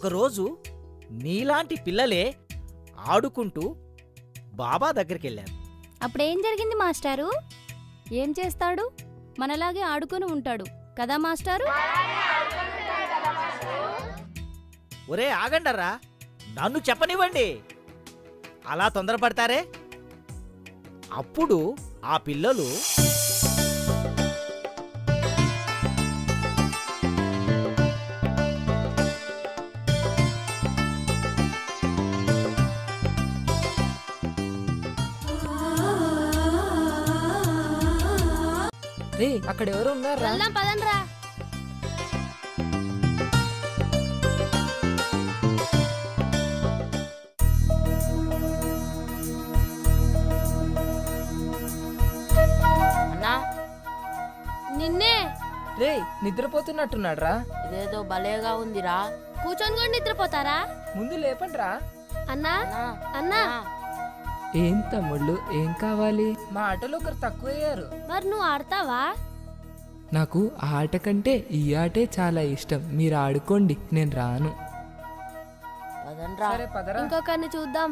ఒకరోజు నీలాంటి పిల్లలే ఆడుకుంటూ బాబా దగ్గరికి వెళ్ళారు అప్పుడేం జరిగింది మాస్టారు ఏం చేస్తాడు మనలాగే ఆడుకొని ఉంటాడు కదా మాస్టారు ఒరే ఆగండరా నన్ను చెప్పనివ్వండి అలా తొందరపడతారే అప్పుడు ఆ పిల్లలు రే అక్కడ ఎవరు ఉన్నారా వెళ్దాం పదండ్రా అన్నా నిన్నే రే నిద్రపోతున్నట్టున్నాడు రా ఇదేదో భలేగా ఉందిరా కూర్చొని కూడా నిద్రపోతారా ముందు లేపండ్రా అన్నా అన్నా అన్నా ఏం తమ్ముళ్ళు ఏం కావాలి మా ఆటలో ఒకరు తక్కువయ్యారు మరి నువ్వు ఆడతావా నాకు ఆ ఆట కంటే ఈ ఆటే చాలా ఇష్టం మీరు ఆడుకోండి నేను రాను పదండ్రా సరే పదరా ఇంకొకరిని చూద్దాం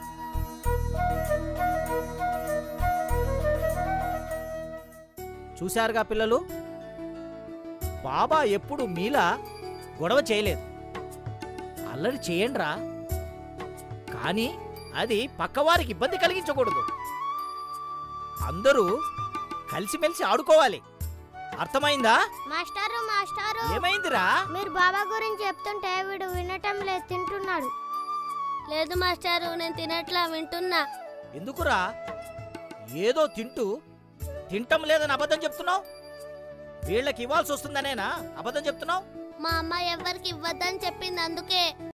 చూశారుగా పిల్లలు బాబా ఎప్పుడు మీలా గొడవ చేయలేదు అల్లరి చేయండ్రా కానీ అది పక్కవారికి ఇబ్బంది కలిగించకూడదు అందరూ కలిసిమెలిసి ఆడుకోవాలి అర్థమైందా మాస్టారు మాస్టారు ఏమైందిరా మీరు బాబా గురించి చెప్తుంటే వీడు వినటం లేదు తింటున్నాడు లేదు మాస్టారు నేను తినట్లా వింటున్నా ఎందుకురా ఏదో తింటూ తింటం లేదని అబద్ధం చెప్తున్నావు వీళ్ళకి ఇవ్వాల్సి వస్తుందనేనా అబద్ధం చెప్తున్నావు మా అమ్మ ఎవరికి ఇవ్వద్దని చెప్పింది అందుకే